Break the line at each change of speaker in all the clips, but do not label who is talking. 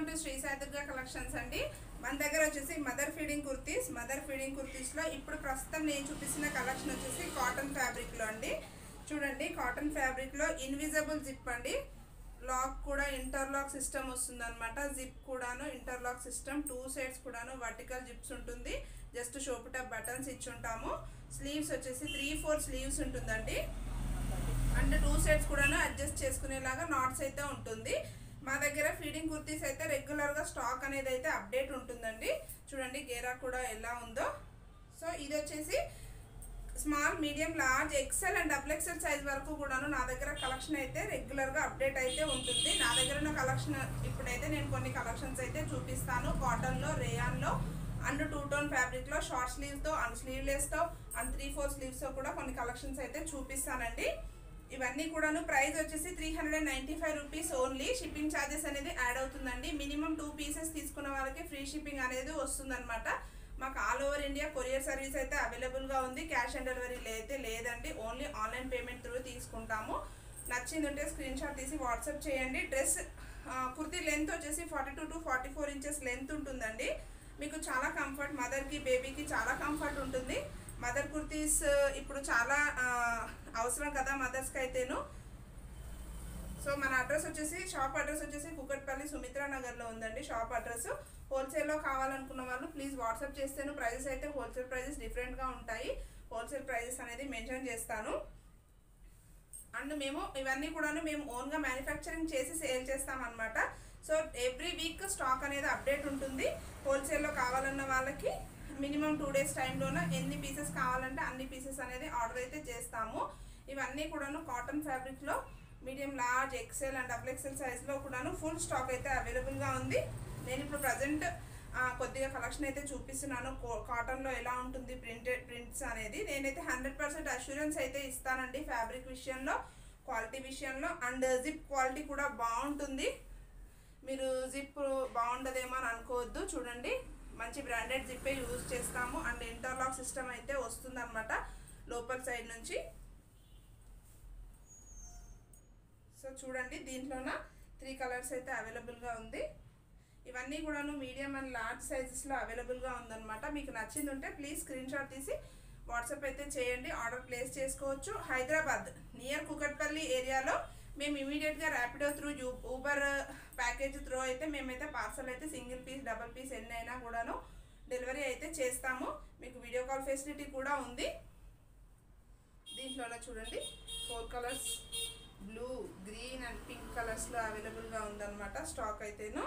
welcome to Shri Saidurga collections అండి మన దగ్గర వచ్చేసి mother feeding kurtis mother feeding కుర్తీస్లో ఇప్పుడు ప్రస్తుతం నేను చూపిస్తున్న కలెక్షన్ వచ్చేసి కాటన్ ఫ్యాబ్రిక్లో అండి చూడండి కాటన్ ఫ్యాబ్రిక్లో ఇన్విజిబుల్ జిప్ అండి లాక్ కూడా ఇంటర్లాక్ సిస్టమ్ వస్తుంది అనమాట జిప్ కూడాను ఇంటర్లాక్ సిస్టమ్ టూ సైడ్స్ కూడాను వర్టికల్ జిప్స్ ఉంటుంది జస్ట్ షోపుట బటన్స్ ఇచ్చి ఉంటాము స్లీవ్స్ వచ్చేసి త్రీ ఫోర్ స్లీవ్స్ ఉంటుందండి అండ్ టూ సైడ్స్ కూడాను అడ్జస్ట్ చేసుకునేలాగా నాట్స్ అయితే ఉంటుంది మా దగ్గర ఫీడింగ్ కుర్తీస్ అయితే రెగ్యులర్గా స్టాక్ అనేది అయితే అప్డేట్ ఉంటుందండి చూడండి గేరా కూడా ఎలా ఉందో సో ఇది వచ్చేసి small medium large XL and double XL size వరకు కూడాను నా దగ్గర కలెక్షన్ అయితే రెగ్యులర్గా అప్డేట్ అయితే ఉంటుంది నా దగ్గర ఉన్న కలెక్షన్ ఇప్పుడైతే నేను కొన్ని కలెక్షన్స్ అయితే చూపిస్తాను కాటన్లో రేయాన్లో అండ్ టూ టోన్ ఫ్యాబ్రిక్లో షార్ట్ స్లీవ్తో అండ్ స్లీవ్లెస్తో అండ్ త్రీ ఫోర్ స్లీవ్స్తో కూడా కొన్ని కలెక్షన్స్ అయితే చూపిస్తానండి ఇవన్నీ కూడాను ప్రైస్ వచ్చేసి three hundred and ninety five rupees only shipping charges అనేది యాడ్ అవుతుందండి మినిమం టూ పీసెస్ తీసుకున్న వాళ్ళకి ఫ్రీ షిప్పింగ్ అనేది వస్తుందన్నమాట మాకు all over India courier service అయితే అవైలబుల్గా ఉంది క్యాష్ ఆన్ డెలివరీ అయితే లేదండి ఓన్లీ ఆన్లైన్ పేమెంట్ త్రూ తీసుకుంటాము నచ్చింది ఉంటే స్క్రీన్ షాట్ తీసి వాట్సాప్ చేయండి డ్రెస్ కుర్తీ లెంత్ వచ్చేసి forty two to forty four inches length ఉంటుందండి మీకు చాలా కంఫర్ట్ మదర్కి బేబీకి చాలా కంఫర్ట్ ఉంటుంది మదర్ కుర్తీస్ ఇప్పుడు చాలా ఆ, అవసరం కదా మదర్స్కి అయితేను సో మన అడ్రస్ వచ్చేసి షాప్ అడ్రస్ వచ్చేసి కుకట్పల్లి సుమిత్రా నగర్లో ఉందండి షాప్ అడ్రస్ హోల్సేల్లో కావాలనుకున్న వాళ్ళు ప్లీజ్ వాట్సాప్ చేస్తేను ప్రైజెస్ అయితే హోల్సేల్ ప్రైజెస్ డిఫరెంట్గా ఉంటాయి హోల్సేల్ ప్రైజెస్ అనేది మెన్షన్ చేస్తాను అండ్ మేము ఇవన్నీ కూడాను మేము ఓన్గా మ్యానుఫ్యాక్చరింగ్ చేసి సేల్ చేస్తామన్నమాట సో ఎవ్రీ వీక్ స్టాక్ అనేది అప్డేట్ ఉంటుంది హోల్సేల్లో కావాలన్న వాళ్ళకి మినిమం టూ డేస్ టైంలోన ఎన్ని పీసెస్ కావాలంటే అన్ని పీసెస్ అనేది ఆర్డర్ అయితే చేస్తాము ఇవన్నీ కూడాను కాటన్ ఫ్యాబ్రిక్లో medium large XL and double XL సైజ్లో కూడాను ఫుల్ స్టాక్ అయితే అవైలబుల్గా ఉంది నేను ఇప్పుడు ప్రజెంట్ కొద్దిగా కలెక్షన్ అయితే చూపిస్తున్నాను కాటన్లో ఎలా ఉంటుంది ప్రింటెడ్ ప్రింట్స్ అనేది నేనైతే హండ్రెడ్ పర్సెంట్ అష్యూరెన్స్ అయితే ఇస్తానండి ఫ్యాబ్రిక్ విషయంలో క్వాలిటీ విషయంలో అండ్ జిప్ క్వాలిటీ కూడా బాగుంటుంది మీరు జిప్ బాగుండదేమో అని అనుకోవద్దు చూడండి మంచి బ్రాండెడ్ జిప్పే యూజ్ చేస్తాము అండ్ ఇంటర్లాక్ సిస్టమ్ అయితే వస్తుందన్నమాట లోపల సైడ్ నుంచి సో చూడండి దీంట్లోన త్రీ కలర్స్ అయితే అవైలబుల్గా ఉంది ఇవన్నీ కూడాను మీడియం అండ్ లార్జ్ సైజెస్లో అవైలబుల్గా ఉందన్నమాట మీకు నచ్చింది ఉంటే ప్లీజ్ స్క్రీన్ షాట్ తీసి వాట్సాప్ అయితే చేయండి ఆర్డర్ ప్లేస్ చేసుకోవచ్చు హైదరాబాద్ నియర్ కుకట్పల్లి ఏరియాలో మేము ఇమీడియట్గా Rapido through Uber package through అయితే మేమైతే పార్సల్ అయితే సింగిల్ పీస్ డబల్ పీస్ ఎన్ని అయినా కూడాను డెలివరీ అయితే చేస్తాము మీకు వీడియో కాల్ ఫెసిలిటీ కూడా ఉంది దీంట్లోనే చూడండి four colours blue green and pink కలర్స్లో అవైలబుల్గా ఉందన్నమాట స్టాక్ అయితేను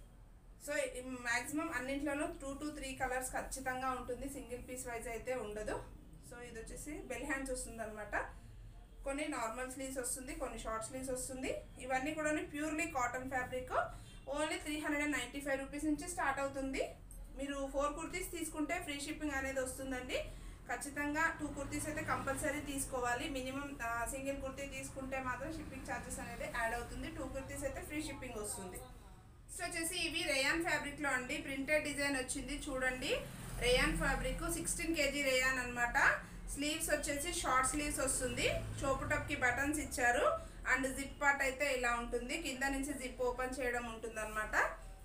సో మ్యాక్సిమం అన్నింట్లోనూ టూ టు త్రీ కలర్స్ ఖచ్చితంగా ఉంటుంది సింగిల్ పీస్ వైజ్ అయితే ఉండదు సో ఇది వచ్చేసి బెల్ హ్యాండ్స్ వస్తుంది అనమాట కొన్ని నార్మల్ స్లీవ్స్ వస్తుంది కొన్ని షార్ట్ స్లీవ్స్ వస్తుంది ఇవన్నీ కూడా purely cotton fabric only three hundred and ninety five rupees నుంచి స్టార్ట్ అవుతుంది మీరు ఫోర్ కుర్తీస్ తీసుకుంటే ఫ్రీ షిప్పింగ్ అనేది వస్తుందండి ఖచ్చితంగా టూ కుర్తీస్ అయితే కంపల్సరీ తీసుకోవాలి మినిమం సింగిల్ కుర్తీ తీసుకుంటే మాత్రం షిప్పింగ్ ఛార్జెస్ అనేది యాడ్ అవుతుంది టూ కుర్తీస్ అయితే ఫ్రీ షిప్పింగ్ వస్తుంది సో వచ్చేసి ఇవి రేయాన్ ఫ్యాబ్రిక్లో అండి ప్రింటెడ్ డిజైన్ వచ్చింది చూడండి rayon fabric sixteen KG rayon అనమాట స్లీవ్స్ వచ్చేసి షార్ట్ స్లీవ్స్ వస్తుంది చోపు టప్కి బటన్స్ ఇచ్చారు అండ్ జిప్ పార్ట్ అయితే ఇలా ఉంటుంది కింద నుంచి జిప్ ఓపెన్ చేయడం ఉంటుంది అనమాట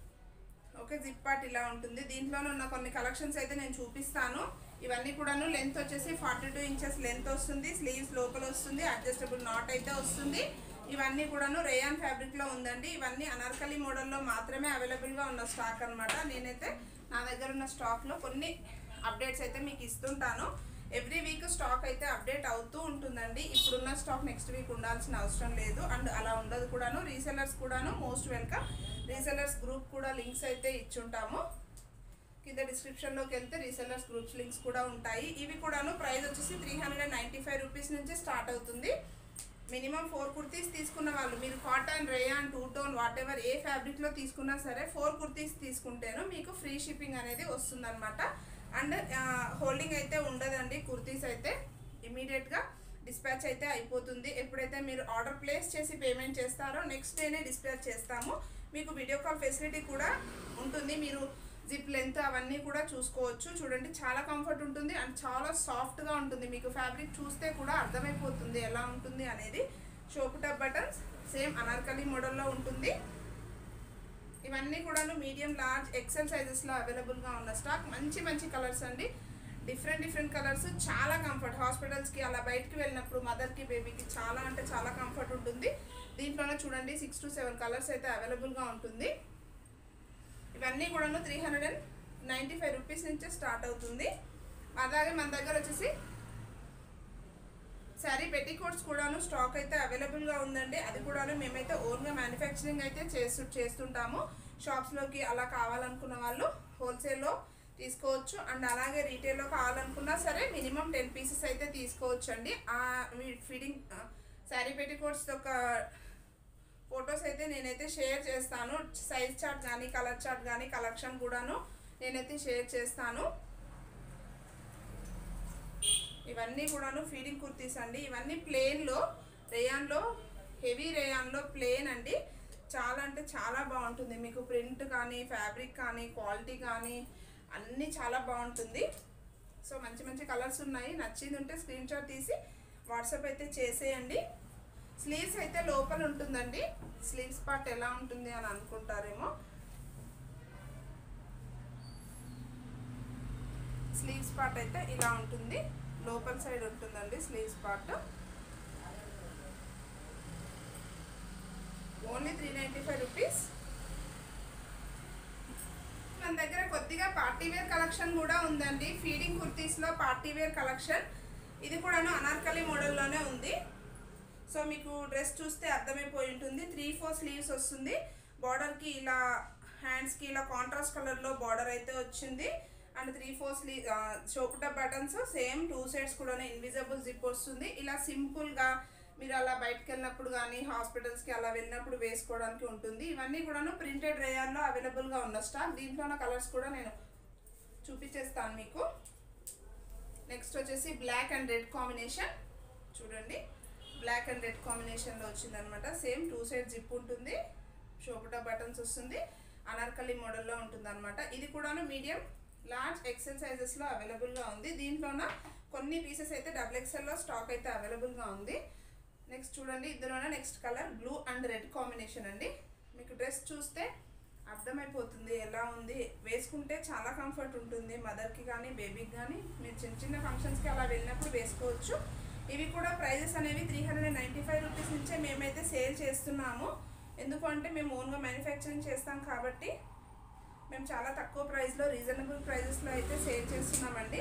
ఓకే జిప్ పార్ట్ ఇలా ఉంటుంది దీంట్లోనే ఉన్న కొన్ని కలెక్షన్స్ అయితే నేను చూపిస్తాను ఇవన్నీ కూడాను లెంత్ వచ్చేసి ఫార్టీ టూ ఇంచెస్ లెంత్ వస్తుంది స్లీవ్స్ లోపల వస్తుంది అడ్జస్టబుల్ నాట్ అయితే వస్తుంది ఇవన్నీ కూడాను రేయాన్ ఫ్యాబ్రిక్లో ఉందండి ఇవన్నీ అనార్కలి మోడల్లో మాత్రమే అవైలబుల్గా ఉన్న స్టాక్ అనమాట నేనైతే నా దగ్గర ఉన్న స్టాక్లో కొన్ని అప్డేట్స్ అయితే మీకు ఇస్తుంటాను ఎవ్రీ వీక్ స్టాక్ అయితే అప్డేట్ అవుతూ ఉంటుందండి ఇప్పుడున్న స్టాక్ నెక్స్ట్ వీక్ ఉండాల్సిన అవసరం లేదు అండ్ అలా ఉండదు కూడాను రీసెలర్స్ కూడాను మోస్ట్ వెల్కమ్ రీసెలర్స్ గ్రూప్ కూడా లింక్స్ అయితే ఇచ్చుంటాము కింద డిస్క్రిప్షన్లోకి వెళ్తే రీసెలర్స్ గ్రూప్స్ లింక్స్ కూడా ఉంటాయి ఇవి కూడాను ప్రైస్ వచ్చేసి three hundred and ninety five rupees నుంచి స్టార్ట్ అవుతుంది మినిమం ఫోర్ కుర్తీస్ తీసుకున్న వాళ్ళు మీరు cotton rayon two tone whatever ఏ ఫ్యాబ్రిక్లో తీసుకున్నా సరే ఫోర్ కుర్తీస్ తీసుకుంటేను మీకు ఫ్రీ షిప్పింగ్ అనేది వస్తుందన్నమాట అండ్ హోల్డింగ్ అయితే ఉండదండి కుర్తీస్ అయితే ఇమీడియట్గా డిస్పాచ్ అయితే అయిపోతుంది ఎప్పుడైతే మీరు ఆర్డర్ ప్లేస్ చేసి పేమెంట్ చేస్తారో నెక్స్ట్ డేనే డిస్పాచ్ చేస్తాము మీకు వీడియో కాల్ ఫెసిలిటీ కూడా ఉంటుంది మీరు జిప్ లెంత్ అవన్నీ కూడా చూసుకోవచ్చు చూడండి చాలా కంఫర్ట్ ఉంటుంది అండ్ చాలా సాఫ్ట్గా ఉంటుంది మీకు ఫ్యాబ్రిక్ చూస్తే కూడా అర్థమైపోతుంది ఎలా ఉంటుంది అనేది షోపు టప్ బటన్స్ సేమ్ అనార్కలి మోడల్లో ఉంటుంది ఇవన్నీ కూడాను మీడియం లార్జ్ ఎక్సెల్ సైజెస్లో అవైలబుల్గా ఉన్న స్టాక్ మంచి మంచి కలర్స్ అండి డిఫరెంట్ డిఫరెంట్ కలర్స్ చాలా కంఫర్ట్ హాస్పిటల్స్కి అలా బయటికి వెళ్ళినప్పుడు మదర్కి బేబీకి చాలా అంటే చాలా కంఫర్ట్ ఉంటుంది దీంట్లోనే చూడండి సిక్స్ టు సెవెన్ కలర్స్ అయితే అవైలబుల్గా ఉంటుంది ఇవన్నీ కూడాను three hundred and ninety five rupees నుంచే స్టార్ట్ అవుతుంది అలాగే మన దగ్గర వచ్చేసి శారీ పెట్టికోట్స్ కూడాను స్టాక్ అయితే అవైలబుల్గా ఉందండి అది కూడాను మేమైతే ఓన్గా మ్యానుఫ్యాక్చరింగ్ అయితే చేస్తూ చేస్తుంటాము షాప్స్లోకి అలా కావాలనుకున్న వాళ్ళు హోల్సేల్లో తీసుకోవచ్చు అండ్ అలాగే రీటైల్లో కావాలనుకున్నా సరే మినిమం టెన్ పీసెస్ అయితే తీసుకోవచ్చు అండి ఆ ఫీడింగ్ శారీ పెట్టికోట్స్ ఒక ఫొటోస్ అయితే నేనైతే షేర్ చేస్తాను సైజ్ చార్ట్ కానీ కలర్ చార్ట్ కానీ కలెక్షన్ కూడాను నేనైతే షేర్ చేస్తాను ఇవన్నీ కూడాను ఫీడింగ్ కుర్తీస్ అండి ఇవన్నీ ప్లేన్లో రేయాన్లో హెవీ రేయాన్లో ప్లేన్ అండి చాలా అంటే చాలా బాగుంటుంది మీకు ప్రింట్ కానీ ఫ్యాబ్రిక్ కానీ క్వాలిటీ కానీ అన్నీ చాలా బాగుంటుంది సో మంచి మంచి కలర్స్ ఉన్నాయి నచ్చింది ఉంటే స్క్రీన్ షాట్ తీసి వాట్సాప్ అయితే చేసేయండి స్లీవ్స్ అయితే లోపల ఉంటుందండి స్లీవ్స్ పార్ట్ ఎలా ఉంటుంది అని అనుకుంటారేమో స్లీవ్స్ పార్ట్ అయితే ఇలా ఉంటుంది లోపల సైడ్ ఉంటుందండి sleeves part only three ninety five rupees మన దగ్గర కొద్దిగా పార్టీ వేర్ కలెక్షన్ కూడా ఉందండి ఫీడింగ్ కుర్తీస్లో పార్టీ వేర్ కలెక్షన్ ఇది కూడాను అనార్కలి మోడల్లోనే ఉంది సో మీకు డ్రెస్ చూస్తే అర్థమైపోయి ఉంటుంది త్రీ ఫోర్ స్లీవ్స్ వస్తుంది బార్డర్కి ఇలా హ్యాండ్స్కి ఇలా కాంట్రాస్ట్ కలర్లో బార్డర్ అయితే వచ్చింది అండ్ త్రీ ఫోర్ స్లీ షోపుట బటన్స్ సేమ్ టూ సైడ్స్ కూడా ఇన్విజిబుల్ జిప్ వస్తుంది ఇలా సింపుల్గా మీరు అలా బయటకు వెళ్ళినప్పుడు కానీ హాస్పిటల్స్కి అలా వెళ్ళినప్పుడు వేసుకోవడానికి ఉంటుంది ఇవన్నీ కూడాను ప్రింటెడ్ రేయాల్లో అవైలబుల్గా ఉన్న స్టాక్ దీంట్లో ఉన్న కలర్స్ కూడా నేను చూపించేస్తాను మీకు నెక్స్ట్ వచ్చేసి బ్లాక్ అండ్ రెడ్ కాంబినేషన్ చూడండి బ్లాక్ అండ్ రెడ్ కాంబినేషన్లో వచ్చిందనమాట సేమ్ టూ సైడ్ జిప్ ఉంటుంది షోపుటా బటన్స్ వస్తుంది అనార్కలి మోడల్లో ఉంటుంది అనమాట ఇది కూడాను మీడియం లార్జ్ ఎక్సెల్ సైజెస్లో అవైలబుల్గా ఉంది దీంట్లోన కొన్ని పీసెస్ అయితే డబుల్ ఎక్సెల్లో స్టాక్ అయితే అవైలబుల్గా ఉంది నెక్స్ట్ చూడండి ఇందులోనే next colour blue and red combination అండి మీకు డ్రెస్ చూస్తే అర్థమైపోతుంది ఎలా ఉంది వేసుకుంటే చాలా కంఫర్ట్ ఉంటుంది మదర్కి కానీ బేబీకి కానీ మీరు చిన్న చిన్న ఫంక్షన్స్కి అలా వెళ్ళినప్పుడు వేసుకోవచ్చు ఇవి కూడా ప్రైజెస్ అనేవి three hundred and ninety five rupees నుంచే మేమైతే సేల్ చేస్తున్నాము ఎందుకంటే మేము ఓన్గా మ్యానుఫ్యాక్చరింగ్ చేస్తాం కాబట్టి మేము చాలా తక్కువ ప్రైస్లో రీజనబుల్ ప్రైజెస్లో అయితే సేల్ చేస్తున్నామండి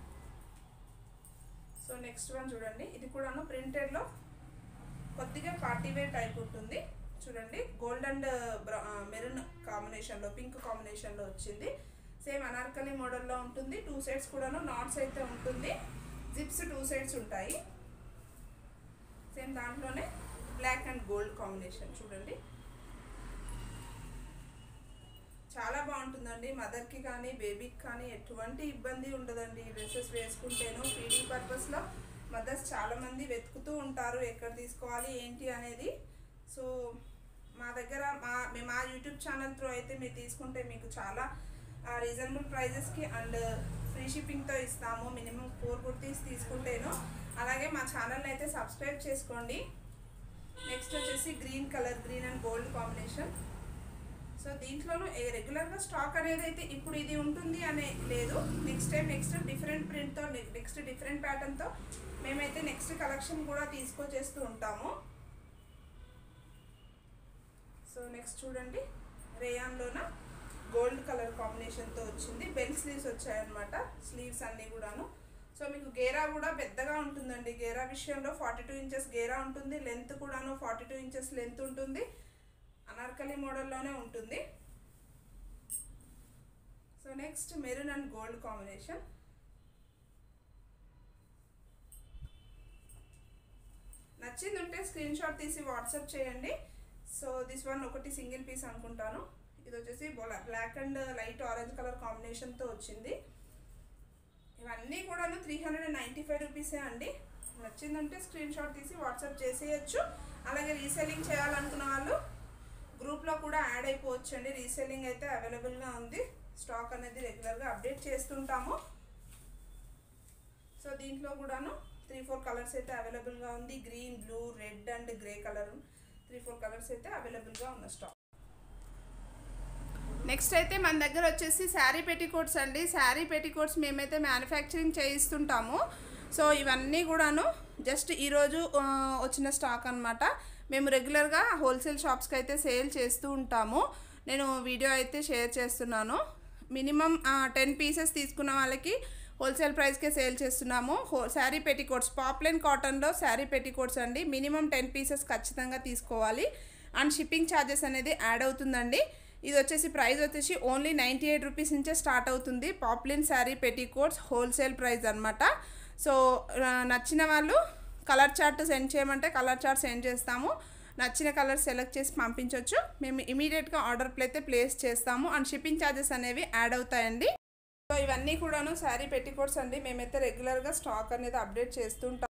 సో నెక్స్ట్ వన్ చూడండి ఇది కూడాను ప్రింటెడ్లో కొద్దిగా పార్టీ వేర్ టైప్ ఉంటుంది చూడండి గోల్డ్ అండ్ మెరూన్ కాంబినేషన్లో పింక్ కాంబినేషన్లో వచ్చింది సేమ్ అనార్కలి మోడల్లో ఉంటుంది టూ సైడ్స్ కూడాను నాట్స్ అయితే ఉంటుంది జిప్స్ టూ సైడ్స్ ఉంటాయి సేమ్ దాంట్లోనే బ్లాక్ అండ్ గోల్డ్ కాంబినేషన్ చూడండి చాలా బాగుంటుందండి మదర్కి కానీ బేబీకి కానీ ఎటువంటి ఇబ్బంది ఉండదండి ఈ డ్రెస్సెస్ వేసుకుంటేను ఫీడింగ్ పర్పస్లో మదర్స్ చాలామంది వెతుకుతూ ఉంటారు ఎక్కడ తీసుకోవాలి ఏంటి అనేది సో మా దగ్గర మా మేము మా యూట్యూబ్ ఛానల్ త్రూ అయితే మీరు తీసుకుంటే మీకు చాలా రీజనబుల్ ప్రైజెస్కి అండ్ ఫ్రీ షిప్పింగ్తో ఇస్తాము మినిమం ఫోర్ కుర్తీస్ తీసుకుంటేను అలాగే మా ఛానల్ అయితే సబ్స్క్రైబ్ చేసుకోండి నెక్స్ట్ వచ్చేసి green colour green and gold combination so దీంట్లోనూ రెగ్యులర్గా స్టాక్ అనేది అయితే ఇప్పుడు ఇది ఉంటుంది అనే లేదు నెక్స్ట్ టైం నెక్స్ట్ డిఫరెంట్ ప్రింట్తో నెక్స్ట్ డిఫరెంట్ ప్యాటర్న్తో మేమైతే నెక్స్ట్ కలెక్షన్ కూడా తీసుకొచ్చేస్తూ ఉంటాము సో నెక్స్ట్ చూడండి రేయాన్లోన గోల్డ్ కలర్ కాంబినేషన్తో వచ్చింది బెల్ స్లీవ్స్ వచ్చాయన్నమాట స్లీవ్స్ అన్నీ కూడాను సో మీకు గేరా కూడా పెద్దగా ఉంటుందండి గేరా విషయంలో ఫార్టీ టూ ఇంచెస్ గేరా ఉంటుంది లెంత్ కూడాను ఫార్టీ టూ ఇంచెస్ లెంత్ ఉంటుంది అనార్కలి మోడల్లోనే ఉంటుంది so next maroon and gold combination నచ్చింది ఉంటే స్క్రీన్ షాట్ తీసి వాట్సాప్ చేయండి సో దిస్ వన్ ఒకటి సింగిల్ పీస్ అనుకుంటాను ఇది వచ్చేసి black and light orange colour కాంబినేషన్తో వచ్చింది ఇవన్నీ కూడాను three hundred and ninety five రూపీసే అండి నచ్చిందంటే స్క్రీన్ షాట్ తీసి వాట్సాప్ చేసేయచ్చు అలాగే రీసెల్లింగ్ చేయాలనుకున్న వాళ్ళు గ్రూప్లో కూడా యాడ్ అయిపోవచ్చు అండి రీసెల్లింగ్ అయితే అవైలబుల్గా ఉంది స్టాక్ అనేది రెగ్యులర్గా అప్డేట్ చేస్తుంటాము సో దీంట్లో కూడాను త్రీ ఫోర్ కలర్స్ అయితే అవైలబుల్గా ఉంది green blue red and grey colour three four colours అయితే అవైలబుల్గా ఉన్న స్టాక్ నెక్స్ట్ అయితే మన దగ్గర వచ్చేసి శారీ పెట్టికోట్స్ అండి శారీ పెట్టికోట్స్ మేమైతే మ్యానుఫ్యాక్చరింగ్ చేయిస్తుంటాము సో ఇవన్నీ కూడాను జస్ట్ ఈరోజు ఆ, వచ్చిన స్టాక్ అనమాట మేము రెగ్యులర్గా హోల్సేల్ షాప్స్కి అయితే సేల్ చేస్తూ ఉంటాము నేను వీడియో అయితే షేర్ చేస్తున్నాను మినిమం టెన్ పీసెస్ తీసుకున్న వాళ్ళకి హోల్సేల్ ప్రైస్కే సేల్ చేస్తున్నాము హో శారీ పెట్టికోట్స్ పాప్లెన్ కాటన్లో శారీ పెట్టికోట్స్ అండి మినిమం టెన్ పీసెస్ ఖచ్చితంగా తీసుకోవాలి అండ్ షిప్పింగ్ ఛార్జెస్ అనేది యాడ్ అవుతుందండి ఇది వచ్చేసి ప్రైస్ వచ్చేసి ఓన్లీ నైంటీ ఎయిట్ రూపీస్ నుంచే స్టార్ట్ అవుతుంది poplin sari petticoats wholesale price అనమాట సో ఆ, నచ్చిన వాళ్ళు కలర్ చార్ట్ సెండ్ చేయమంటే కలర్ చార్ట్ సెండ్ చేస్తాము నచ్చిన కలర్ సెలెక్ట్ చేసి పంపించవచ్చు మేము ఇమీడియట్గా ఆర్డర్ అయితే ప్లేస్ చేస్తాము అండ్ షిప్పింగ్ ఛార్జెస్ అనేవి యాడ్ అవుతాయండి సో ఇవన్నీ కూడాను శారీ పెట్టికోట్స్ అండి మేమైతే రెగ్యులర్గా స్టాక్ అనేది అప్డేట్ చేస్తుంటాం